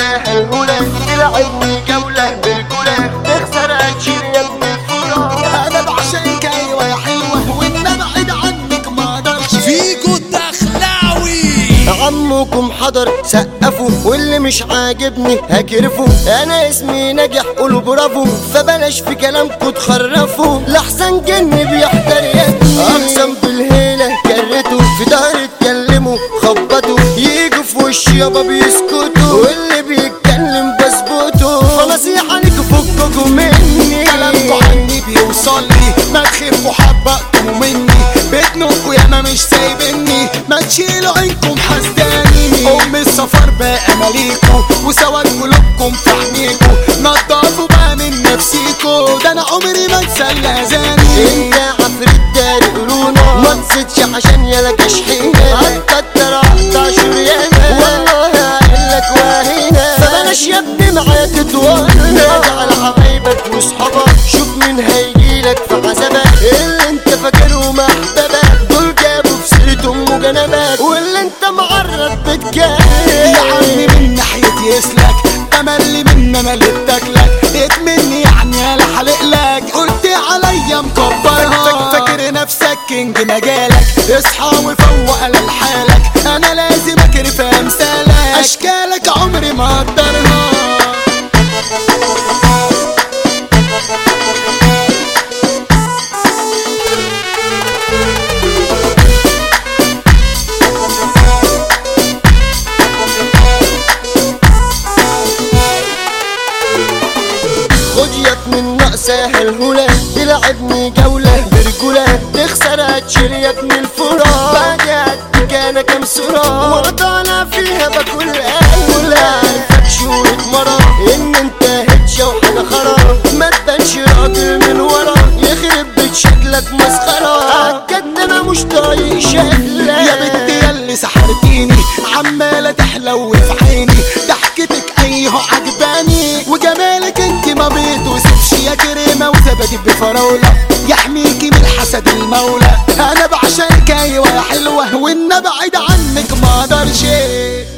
سهل هلا تلعبني جولة بالكلة تخسر هتشيل يا ابن الفرة انا بعشقك ايوه يا حلوه وان ابعد عنك ما اقدرش فيجو الدخلاوي عمكم حضر سقفوا واللي مش عاجبني هكرفوا انا اسمي ناجح قولوا برافو فبلاش في كلامكم تخرفوا لحسن جن بيحتر يدي اقسم بالهيله كرتوا في ظهري اتكلموا خبطوا يجوا في وشي يابا بيسكتوا واللي بيتكلم بظبطه فنصيحه ليكوا فككوا مني كلامكوا عني بيوصل لي ما تخفوا حبقتوا مني بتنقوا يا ما مش سايبني ما تشيلوا عينكم حسداني ام السفر بقى مليكوا وسواد قلوبكم في عينيكوا نضفوا بقى من نفسيكوا ده انا عمري ما انسى الاذاني انت عفريت داري قولونا ما تسيتش عشان يالا كشحينة هتكتر اقطع شريانة والله هقلك وهينة فبلاش يا ابني معايا تتوانا على حبايبك وصحابك شوف مين هيجيلك في عذابك اللي انت فاكرهم احبابك دول جابوا في سيرة ام جنبك واللي انت معرض بتجاهل يا عمي من ناحيتي يسلك تملي من انا اللي بتاكلك اتمني يعني انا حلق لك قلت عليا مكبرها فاكر نفسك كينج مجالك اصحى وفوق على لحالك انا لازم اكرف امثالك اشكالك عمري ما اقدرها خد يا من سهل هلا تلعبني جولة برجولة تخسر هتشيل يا ابن الفرا بعد قدك انا كام صورة وانا طالع فيها باكل قلة عارفك شوية مرة ان انت هتشة وحاجة خرا ما تبانش راجل من ورا يخرب بيت شكلك مسخرة عالجد انا مش طايق شكلك يا بنتي ياللي سحرتيني عمالة تحلو في عيني ضحكتك ايها عجباني وجمالك انت ما بيتوصفش يا كريمة وزبدي بفراولة يحميكي من حسد المولى انا بعشقك ايوه يا حلوة وان ابعد عنك ما اقدرش